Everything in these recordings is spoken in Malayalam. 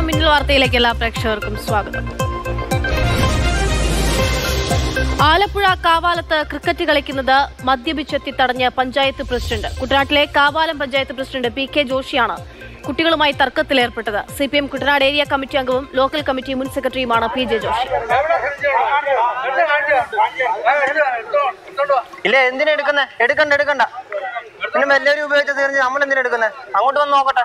മിന്നൽ വാർത്തയിലേക്ക് എല്ലാ പ്രേക്ഷകർക്കും സ്വാഗതം ആലപ്പുഴ കാവാലത്ത് ക്രിക്കറ്റ് കളിക്കുന്നത് മദ്യപിച്ചെത്തി തടഞ്ഞ പഞ്ചായത്ത് പ്രസിഡന്റ് കുട്ടനാട്ടിലെ Kavalam panchayat president P K ജോഷിയാണ് കുട്ടികളുമായി തർക്കത്തിലേർപ്പെട്ടത് C P M Kuttanad area committee അംഗവും ലോക്കൽ കമ്മിറ്റി മുൻ സെക്രട്ടറിയുമാണ് പി ജെ ജോഷി ഇല്ല എന്തിനാ എടുക്കുന്നേ എടുക്കണ്ട എടുക്കണ്ട പിന്നെ എല്ലാവരും ഉപയോഗിച്ച് തീർന്ന് നമ്മൾ എന്തിനാ എടുക്കുന്നേ അങ്ങോട്ട് വന്ന് നോക്കട്ടെ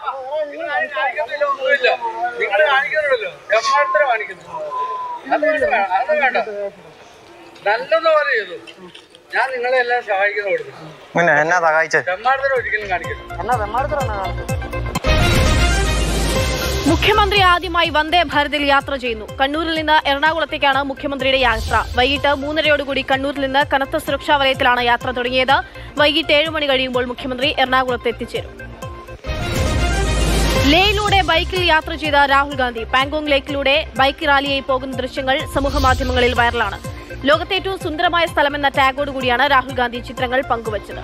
നിങ്ങൾ കാണിക്കുന്നുണ്ടല്ലോ ബ്രഹ്മാണ്ടം കാണിക്കുന്നു അത് വേണ്ട, അത് വേണ്ട നല്ലതുപോലെ ചെയ്തു ഞാൻ നിങ്ങളെ എല്ലാം സഹായിക്കുന്ന കൊടുത്തു പിന്നെ എന്നാ സഹായിച്ചത് ബ്രഹ്മാണ്ടം ഒരിക്കലും കാണിക്കരുത് എന്നാ വെമ്മാടത്തിലാണ് മുഖ്യമന്ത്രി ആദ്യമായി വന്ദേ ഭാരതിൽ യാത്ര ചെയ്യുന്നു കണ്ണൂരിൽ നിന്ന് എറണാകുളത്തേക്കാണ് മുഖ്യമന്ത്രിയുടെ യാത്ര വൈകിട്ട് മൂന്നരയോടുകൂടി കണ്ണൂരിൽ നിന്ന് കനത്ത സുരക്ഷാ വലയത്തിലാണ് യാത്ര തുടങ്ങിയത് വൈകിട്ട് ഏഴ് മണി കഴിയുമ്പോൾ മുഖ്യമന്ത്രി എറണാകുളത്ത് എത്തിച്ചേരും ലേയിലൂടെ ബൈക്കിൽ യാത്ര ചെയ്ത രാഹുൽ ഗാന്ധി പാങ്കോങ് ലേക്കിലൂടെ ബൈക്ക് റാലിയായി പോകുന്ന ദൃശ്യങ്ങൾ സമൂഹമാധ്യമങ്ങളിൽ വൈറലാണ് ലോകത്തെ ഏറ്റവും സുന്ദരമായ സ്ഥലമെന്ന ടാഗോടുകൂടിയാണ് രാഹുൽ ഗാന്ധി ചിത്രങ്ങൾ പങ്കുവച്ചത്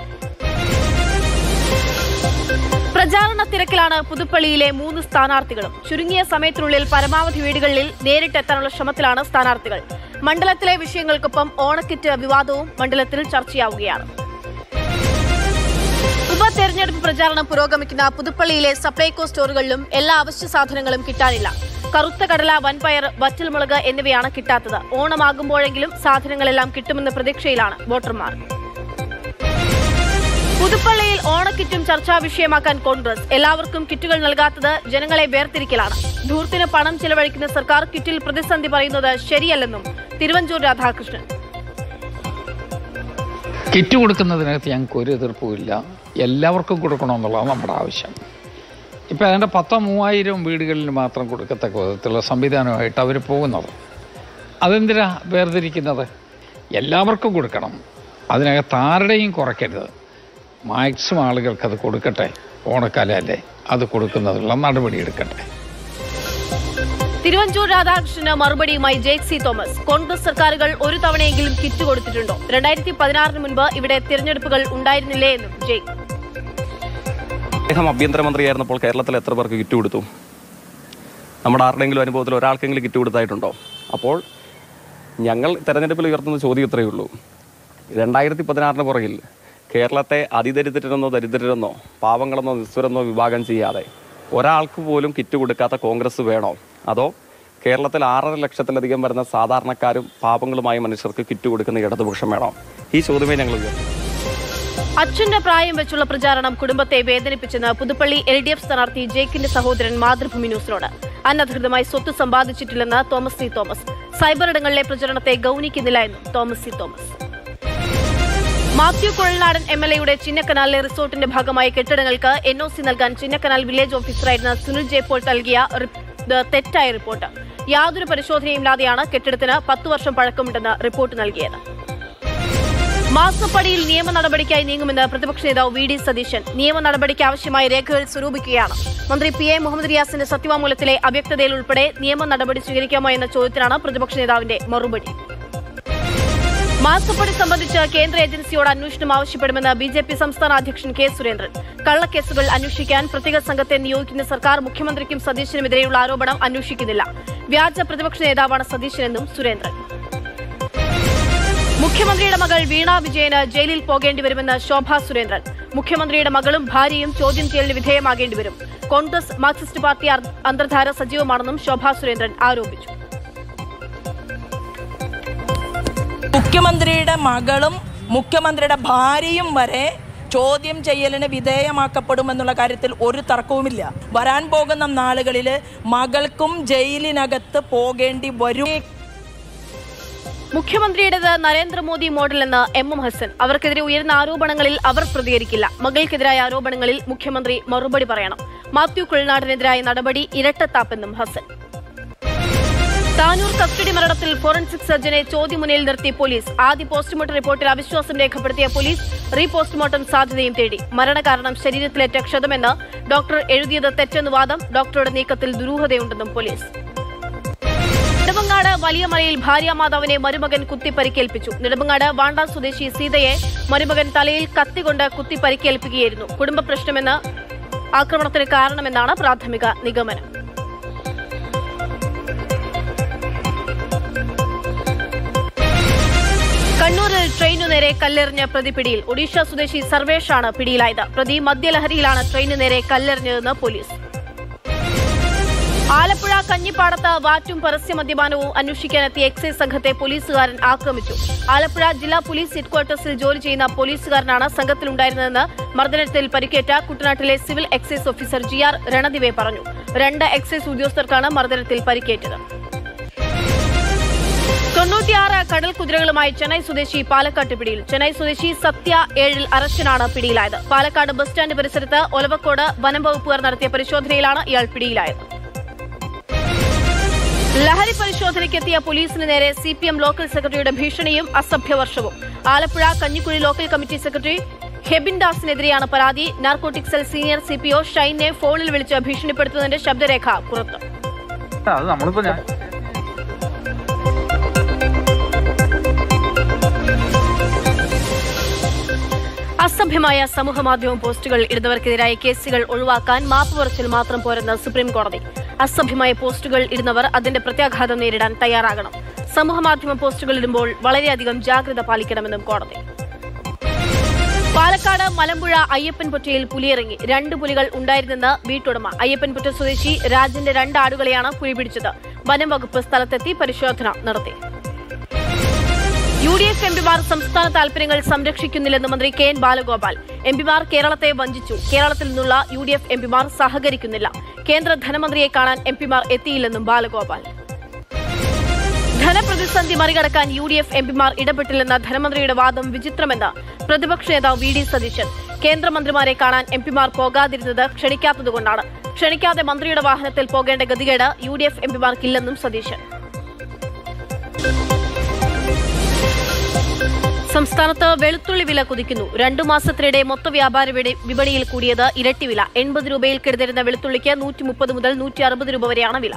പ്രചാരണ തിരക്കിലാണ് പുതുപ്പള്ളിയിലെ മൂന്ന് സ്ഥാനാർത്ഥികളും ചുരുങ്ങിയ സമയത്തിനുള്ളിൽ പരമാവധി വീടുകളിൽ നേരിട്ടെത്താനുള്ള ശ്രമത്തിലാണ് സ്ഥാനാർത്ഥികൾ മണ്ഡലത്തിലെ വിഷയങ്ങൾക്കൊപ്പം ഓണക്കിറ്റ് വിവാദവും മണ്ഡലത്തിൽ ചർച്ചയാവുകയാണ് ഉപതെരഞ്ഞെടുപ്പ് പ്രചാരണം പുരോഗമിക്കുന്ന പുതുപ്പള്ളിയിലെ സപ്ലൈകോ സ്റ്റോറുകളിലും എല്ലാ അവശ്യ സാധനങ്ങളും കിട്ടാനില്ല കറുത്ത കടല വൻപയർ വറ്റൽമുളക് എന്നിവയാണ് കിട്ടാത്തത് ഓണമാകുമ്പോഴെങ്കിലും സാധനങ്ങളെല്ലാം കിട്ടുമെന്ന പ്രതീക്ഷയിലാണ് വോട്ടർമാർ പുതുപ്പള്ളിയിൽ ഓണക്കിറ്റും ചർച്ചാ വിഷയമാക്കാൻ കോൺഗ്രസ് എല്ലാവർക്കും കിറ്റുകൾ നൽകാത്തത് ജനങ്ങളെ വേർതിരിക്കലാണ് ധൂർത്തിന് പണം ചെലവഴിക്കുന്ന സർക്കാർ കിറ്റിൽ പ്രതിസന്ധി പറയുന്നത് ശരിയല്ലെന്നും തിരുവഞ്ചൂർ രാധാകൃഷ്ണൻ കിറ്റ് കൊടുക്കുന്നതിനകത്ത് ഞങ്ങൾക്ക് ഒരു എതിർപ്പുമില്ല എല്ലാവർക്കും കൊടുക്കണമെന്നുള്ളതാണ് നമ്മുടെ ആവശ്യം ഇപ്പോൾ ഏതാണ്ട് പത്തോ മൂവായിരം വീടുകളിൽ മാത്രം കൊടുക്കത്തക്ക വിധത്തിലുള്ള സംവിധാനമായിട്ട് അവർ പോകുന്നത് അതെന്തിനാ വേർതിരിക്കുന്നത് എല്ലാവർക്കും കൊടുക്കണം അതിനകത്ത് ആരുടെയും കുറയ്ക്കരുത് മാക്സിമം ആളുകൾക്ക് അത് കൊടുക്കട്ടെ ഓണക്കാലല്ലേ അത് കൊടുക്കുന്നതിനുള്ള നടപടി എടുക്കട്ടെ തിരുവഞ്ചൂർ രാധാകൃഷ്ണന് മറുപടിയുമായി ജേക്ക് സി തോമസ് കോൺഗ്രസ് സർക്കാരുകൾ ഒരു തവണയെങ്കിലും കിറ്റ് കൊടുത്തിട്ടുണ്ടോ രണ്ടായിരത്തി പതിനാറിന് മുൻപ് ഇവിടെ തിരഞ്ഞെടുപ്പുകൾ ഉണ്ടായിരുന്നില്ലേ എന്നും ജേക്ക് അദ്ദേഹം ആഭ്യന്തരമന്ത്രിയായിരുന്നപ്പോൾ കേരളത്തിൽ എത്ര പേർക്ക് കിറ്റ് കൊടുത്തു നമ്മുടെ ആരുടെയെങ്കിലും അനുഭവത്തിൽ ഒരാൾക്കെങ്കിലും കിറ്റ് കൊടുത്തായിട്ടുണ്ടോ അപ്പോൾ ഞങ്ങൾ തെരഞ്ഞെടുപ്പിൽ ഉയർത്തുന്ന ചോദ്യം ഇത്രയേ ഉള്ളൂ രണ്ടായിരത്തി പതിനാറിന് പുറകിൽ കേരളത്തെ അതിദരിദ്രരെന്നോ ദരിദ്രരെന്നോ പാവങ്ങളെന്നോ നിസ്വരെന്നോ വിഭാഗം ചെയ്യാതെ ഒരാൾക്ക് പോലും കിറ്റ് കൊടുക്കാത്ത കോൺഗ്രസ് വേണോ അതോ കേരളത്തിൽ ആറര ലക്ഷത്തിലധികം വരുന്ന സാധാരണക്കാരും പാവങ്ങളുമായ മനുഷ്യർക്ക് കിറ്റ് കൊടുക്കുന്ന ഇടതുപക്ഷം വേണോ ഈ ചോദ്യമേ ഞങ്ങൾ ഉയർത്തും അച്ഛന്റെ പ്രായം വെച്ചുള്ള പ്രചാരണം കുടുംബത്തെ വേദനിപ്പിച്ചെന്ന് പുതുപ്പള്ളി എൽ ഡി എഫ് സ്ഥാനാർത്ഥി ജേക്കിന്റെ സഹോദരൻ മാതൃഭൂമി ന്യൂസിനോട് അനധികൃതമായി സ്വത്ത് സമ്പാദിച്ചിട്ടില്ലെന്ന് തോമസ് സി തോമസ് സൈബർ ഇടങ്ങളിലെ പ്രചരണത്തെ ഗൗനിക്കുന്നില്ല എന്നും Thomas C Thomas Mathew Kuzhalnadan M L എയുടെ ചിന്നക്കനാലിലെ റിസോർട്ടിന്റെ ഭാഗമായി കെട്ടിടങ്ങൾക്ക് എൻ ഒ സി നൽകാൻ ചിന്നക്കനാൽ വില്ലേജ് ഓഫീസറായിരുന്ന സുനിൽ ജെ പോൾ നൽകിയ റിപ്പ്- ഇത് തെറ്റായ റിപ്പോർട്ട് യാതൊരു പരിശോധനയുമില്ലാതെയാണ് കെട്ടിടത്തിന് പത്തു വർഷം പഴക്കമുണ്ടെന്ന് റിപ്പോർട്ട് നൽകിയത് മാസപ്പടിയിൽ നിയമ നടപടിക്കായി നീങ്ങുമെന്ന് പ്രതിപക്ഷ നേതാവ് വി ഡി സതീശൻ നിയമ നടപടിക്ക് ആവശ്യമായ രേഖകൾ സ്വരൂപിക്കുകയാണ് മന്ത്രി പി എ മുഹമ്മദ് റിയാസിന്റെ സത്യവാങ്മൂലത്തിലെ അവ്യക്തതയിൽ ഉൾപ്പെടെ നിയമ നടപടി സ്വീകരിക്കാമോ എന്ന ചോദ്യത്തിനാണ് പ്രതിപക്ഷ നേതാവിന്റെ മറുപടി മാസപ്പടി സംബന്ധിച്ച് കേന്ദ്ര ഏജൻസിയോട് അന്വേഷണം ആവശ്യപ്പെടുമെന്ന് ബി ജെ പി സംസ്ഥാന അധ്യക്ഷൻ കെ സുരേന്ദ്രൻ കള്ളക്കേസുകൾ അന്വേഷിക്കാൻ പ്രത്യേക സംഘത്തെ നിയോഗിക്കുന്ന സർക്കാർ മുഖ്യമന്ത്രിക്കും സതീശനുമെതിരെയുള്ള ആരോപണം അന്വേഷിക്കുന്നില്ല വ്യാജ പ്രതിപക്ഷ നേതാവാണ് സതീശനെന്നും സുരേന്ദ്രൻ മുഖ്യമന്ത്രിയുടെ മകൾ വീണ വിജയന് ജയിലിൽ പോകേണ്ടി വരുമെന്ന് ശോഭാ സുരേന്ദ്രൻ മുഖ്യമന്ത്രിയുടെ മകളും ഭാര്യയും ചോദ്യം ചെയ്യലിന് വിധേയമാകേണ്ടി വരും കോൺഗ്രസ് മാർക്സിസ്റ്റ് പാർട്ടി അർ- അന്തർധാര സജീവമാണെന്നും ശോഭാ സുരേന്ദ്രൻ ആരോപിച്ചു മുഖ്യമന്ത്രിയുടെ മകളും മുഖ്യമന്ത്രിയുടെ ഭാര്യയും വരെ ചോദ്യം ചെയ്യലിന് വിധേയമാക്കപ്പെടുമെന്നുള്ള കാര്യത്തിൽ ഒരു തർക്കവുമില്ല വരാൻ പോകുന്ന നാളുകളിൽ മകൾക്കും ജയിലിനകത്ത് പോകേണ്ടി വരും മുഖ്യമന്ത്രിയുടേത് നരേന്ദ്രമോദി മോഡലെന്ന് എം എം ഹസൻ അവർക്കെതിരെ ഉയരുന്ന ആരോപണങ്ങളിൽ അവർ പ്രതികരിക്കില്ല മകൾക്കെതിരായ ആരോപണങ്ങളിൽ മുഖ്യമന്ത്രി മറുപടി പറയണം മാത്യു കുഴൽനാടിനെതിരായ നടപടി ഇരട്ടത്താപ്പെന്നും ഹസൻ താനൂർ കസ്റ്റഡി മരണത്തിൽ ഫോറൻസിക് സർജനെ ചോദ്യമുനയിൽ നിർത്തി പോലീസ് ആദ്യ പോസ്റ്റ്മോർട്ടം റിപ്പോർട്ടിൽ അവിശ്വാസം രേഖപ്പെടുത്തിയ പോലീസ് റീ പോസ്റ്റ്മോർട്ടം സാധ്യതയും തേടി മരണകാരണം ശരീരത്തിലേറ്റ ക്ഷതമെന്ന് ഡോക്ടർ എഴുതിയത് തെറ്റെന്ന് വാദം ഡോക്ടറുടെ നീക്കത്തിൽ ദുരൂഹതയുണ്ടെന്നും പോലീസ് നെടുമങ്ങാട് വലിയ മലയിൽ ഭാര്യാമാതാവിനെ മരുമകൻ കുത്തി പരിക്കേൽപ്പിച്ചു നെടുമങ്ങാട് വാണ്ട സ്വദേശി സീതയെ മരുമകൻ തലയിൽ കത്തികൊണ്ട് കുത്തി പരിക്കേൽപ്പിക്കുകയായിരുന്നു കുടുംബ പ്രശ്നമെന്ന് ആക്രമണത്തിന് കാരണമെന്നാണ് പ്രാഥമിക നിഗമനം കണ്ണൂരിൽ ട്രെയിനു നേരെ കല്ലെറിഞ്ഞ് പ്രതി പിടിയിൽ ഒഡീഷ സ്വദേശി സർവേഷാണ് പിടിയിലായത് പ്രതി മദ്യലഹരിയിലാണ് ട്രെയിനു നേരെ കല്ലെറിഞ്ഞതെന്ന് പോലീസ് ആലപ്പുഴ കഞ്ഞിപ്പാടത്ത് വാറ്റും പരസ്യ മദ്യപാനവും അന്വേഷിക്കാനെത്തിയ എക്സൈസ് സംഘത്തെ പോലീസുകാരൻ ആക്രമിച്ചു ആലപ്പുഴ ജില്ലാ പോലീസ് ഹെഡ്ക്വാർട്ടേഴ്സിൽ ജോലി ചെയ്യുന്ന പോലീസുകാരനാണ് സംഘത്തിലുണ്ടായിരുന്നതെന്ന് മർദ്ദനത്തിൽ പരിക്കേറ്റ കുട്ടനാട്ടിലെ civil excise officer G R Ranadive പറഞ്ഞു രണ്ട് എക്സൈസ് ഉദ്യോഗസ്ഥർക്കാണ് മർദ്ദനത്തിൽ പരിക്കേറ്റത് തൊണ്ണൂറ്റിയാറ് കടൽ കുതിരകളുമായി ചെന്നൈ സ്വദേശി പാലക്കാട്ട് പിടിയിൽ ചെന്നൈ സ്വദേശി സത്യ ഏഴിൽ അറസ്റ്റിനാണ് പിടിയിലായത് പാലക്കാട് ബസ് സ്റ്റാൻഡ് പരിസരത്ത് ഒലവക്കോട് വനം വകുപ്പുകാർ നടത്തിയ പരിശോധനയിലാണ് ഇയാൾ പിടിയിലായത് ലഹരി പരിശോധനയ്ക്കെത്തിയ പോലീസിന് നേരെ സി പി എം ലോക്കൽ സെക്രട്ടറിയുടെ ഭീഷണിയും അസഭ്യവർഷവും Alappuzha Kanjikuzhi local committee secretary Hebin ദാസിനെതിരെയാണ് പരാതി narcotic cell senior C P O ഷൈനെ ഫോണിൽ വിളിച്ച് ഭീഷണിപ്പെടുത്തുന്നതിന്റെ ശബ്ദരേഖ പുറത്ത് അത് നമ്മളിപ്പോ ഞാൻ അസഭ്യമായ സമൂഹമാധ്യമ പോസ്റ്റുകൾ ഇടുന്നവർക്കെതിരായ കേസുകൾ ഒഴിവാക്കാൻ മാപ്പ് പറച്ചിൽ മാത്രം പോരെന്ന് സുപ്രീം കോടതി അസഭ്യമായ പോസ്റ്റുകൾ ഇടുന്നവർ അതിന്റെ പ്രത്യാഘാതം നേരിടാൻ തയ്യാറാകണം സമൂഹമാധ്യമ പോസ്റ്റുകൾ ഇടുമ്പോൾ വളരെയധികം ജാഗ്രത പാലിക്കണമെന്നും കോടതി പാലക്കാട് മലമ്പുഴ അയ്യപ്പൻപുറ്റയിൽ പുലിയിറങ്ങി രണ്ട് പുലികൾ ഉണ്ടായിരുന്നെന്ന് വീട്ടുടമ അയ്യപ്പൻപുറ്റ സ്വദേശി രാജന്റെ രണ്ട് ആടുകളെയാണ് പുലി പിടിച്ചത് വനം വകുപ്പ് സ്ഥലത്തെത്തി പരിശോധന നടത്തി യു ഡി എഫ് എംപിമാർ സംസ്ഥാന താൽപര്യങ്ങൾ സംരക്ഷിക്കുന്നില്ലെന്ന് മന്ത്രി കെ എൻ ബാലഗോപാൽ എംപിമാർ കേരളത്തെ വഞ്ചിച്ചു കേരളത്തിൽ നിന്നുള്ള യു ഡി എഫ് എംപിമാർ സഹകരിക്കുന്നില്ല കേന്ദ്ര ധനമന്ത്രിയെ കാണാൻ എംപിമാർ എത്തിയില്ലെന്നും ബാലഗോപാൽ ധനപ്രതിസന്ധി മറികടക്കാൻ യു ഡി എഫ് എംപിമാർ ഇടപെട്ടില്ലെന്ന ധനമന്ത്രിയുടെ വാദം വിചിത്രമെന്ന് പ്രതിപക്ഷ നേതാവ് വി ഡി സതീശൻ കേന്ദ്രമന്ത്രിമാരെ കാണാൻ എംപിമാർ പോകാതിരുന്നത് ക്ഷണിക്കാത്തതുകൊണ്ടാണ് ക്ഷണിക്കാതെ മന്ത്രിയുടെ വാഹനത്തിൽ പോകേണ്ട ഗതികേട് യു ഡി എഫ് എംപിമാർക്കില്ലെന്നും സതീശൻ സംസ്ഥാനത്ത് വെളുത്തുള്ളി വില കുതിക്കുന്നു രണ്ടു മാസത്തിനിടെ മൊത്ത വ്യാപാര വിപണി- വിപണിയിൽ കൂടിയത് ഇരട്ടി വില എൺപത് രൂപയിൽ കിടന്നിരുന്ന വെളുത്തുള്ളിക്ക് നൂറ്റി മുപ്പത് മുതൽ നൂറ്റി അറുപത് രൂപ വരെയാണ് വില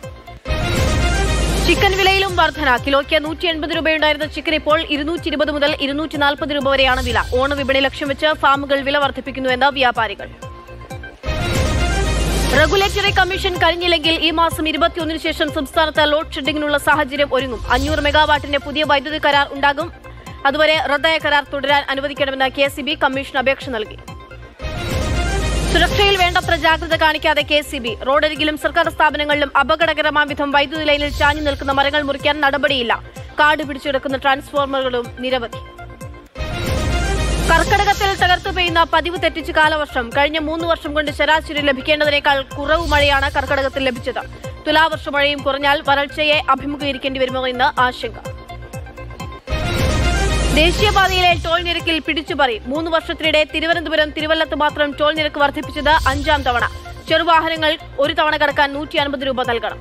ചിക്കൻ വിലയിലും വർധന കിലോയ്ക്ക് നൂറ്റി എൺപത് രൂപയുണ്ടായിരുന്ന ചിക്കൻ ഇപ്പോൾ ഇരുന്നൂറ്റി ഇരുപത് മുതൽ ഇരുന്നൂറ്റി നാൽപ്പത് രൂപ വരെയാണ് വില ഓണ വിപണി ലക്ഷ്യം വെച്ച് ഫാമുകൾ വില വർദ്ധിപ്പിക്കുന്നുവെന്ന് വ്യാപാരികൾ റെഗുലേറ്ററി കമ്മീഷൻ കഴിഞ്ഞില്ലെങ്കിൽ ഈ മാസം ഇരുപത്തിയൊന്നിന് ശേഷം സംസ്ഥാനത്ത് ലോഡ് ഷെഡിങ്ങിനുള്ള സാഹചര്യം ഒരുങ്ങും അഞ്ഞൂറ് മെഗാവാട്ടിന്റെ പുതിയ വൈദ്യുതി കരാർ ഉണ്ടാകും അതുവരെ റദ്ദായ കരാർ തുടരാൻ അനുവദിക്കണമെന്ന് കെ സി ബി കമ്മീഷൻ അപേക്ഷ നൽകി സുരക്ഷയിൽ വേണ്ടത്ര ജാഗ്രത കാണിക്കാതെ കെ സി ബി റോഡരികിലും സർക്കാർ സ്ഥാപനങ്ങളിലും അപകടകരമായ വിധം വൈദ്യുതി ലൈനിൽ ചാഞ്ഞു നിൽക്കുന്ന മരങ്ങൾ മുറിക്കാൻ നടപടിയില്ല കാട് പിടിച്ചെടുക്കുന്ന ട്രാൻസ്ഫോർമറുകളും നിരവധി കർക്കടകത്തിൽ തകർത്തു പെയ്യുന്ന പതിവ് തെറ്റിച്ച് കാലവർഷം കഴിഞ്ഞ മൂന്ന് വർഷം കൊണ്ട് ശരാശരി ലഭിക്കേണ്ടതിനേക്കാൾ കുറവ് മഴയാണ് കർക്കടകത്തിൽ ലഭിച്ചത് തുലാവർഷ മഴയും കുറഞ്ഞാൽ വരൾച്ചയെ അഭിമുഖീകരിക്കേണ്ടി വരുമോ എന്ന് ആശങ്ക ദേശീയപാതയിലെ ടോൾ നിരക്കിൽ പിടിച്ചുപറി മൂന്ന് വർഷത്തിനിടെ തിരുവനന്തപുരം തിരുവല്ലത്ത് മാത്രം ടോൾ നിരക്ക് വർദ്ധിപ്പിച്ചത് അഞ്ചാം തവണ ചെറുവാഹനങ്ങൾ ഒരു തവണ കടക്കാൻ നൂറ്റി അൻപത് രൂപ നൽകണം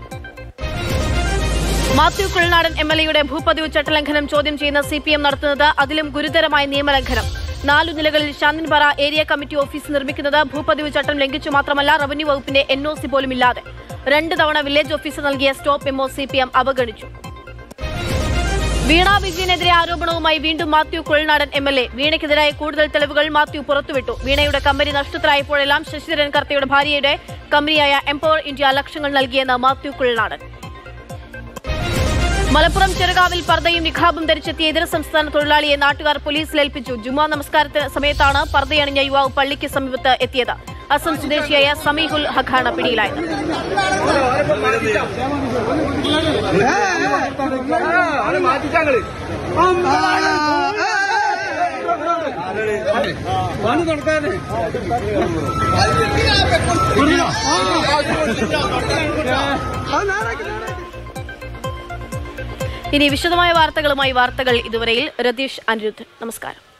മാത്യു കുഴൽനാടൻ എം എൽ എയുടെ ഭൂപതിവ് ചട്ടലംഘനം ചോദ്യം ചെയ്യുന്ന സി പി എം നടത്തുന്നത് അതിലും ഗുരുതരമായ നിയമലംഘനം നാലു നിലകളിൽ ശാന്തിൻപാറ ഏരിയ കമ്മിറ്റി ഓഫീസ് നിർമ്മിക്കുന്നത് ഭൂപതിവ് ചട്ടം ലംഘിച്ചു മാത്രമല്ല റവന്യൂ വകുപ്പിന്റെ എൻ ഒ സി പോലും ഇല്ലാതെ രണ്ട് തവണ വില്ലേജ് ഓഫീസർ നൽകിയ stop memo C P M അവഗണിച്ചു വീണ വിജയനെതിരെ ആരോപണവുമായി വീണ്ടും Mathew Kuzhalnadan M L A വീണയ്ക്കെതിരായ കൂടുതൽ തെളിവുകൾ മാത്യു പുറത്തുവിട്ടു വീണയുടെ കമ്പനി നഷ്ടത്തിലായപ്പോഴെല്ലാം ശശിധരൻ കർത്തയുടെ ഭാര്യയുടെ കമ്പനിയായ എംപവർ ഇന്ത്യ ലക്ഷങ്ങൾ നൽകിയെന്ന് മാത്യു കുഴൽനാടൻ മലപ്പുറം ചെറുകാവിൽ പർദ്ദയും നിഖാബും ധരിച്ചെത്തിയ ഇതര സംസ്ഥാന തൊഴിലാളിയെ നാട്ടുകാർ പോലീസിൽ ഏൽപ്പിച്ചു ജുമാ നമസ്കാരത്തിന് സമയത്താണ് പർദ്ദയണിഞ്ഞ യുവാവ് പള്ളിക്ക് സമീപത്ത് എത്തിയത് അസം സ്വദേശിയായ സമീഹുൽ ഹഖാണ് പിടിയിലായത് ഇനി വിശദമായ വാർത്തകളുമായി വാർത്തകൾ ഇതുവരെയിൽ രതീഷ് അനിരുദ്ധൻ നമസ്കാരം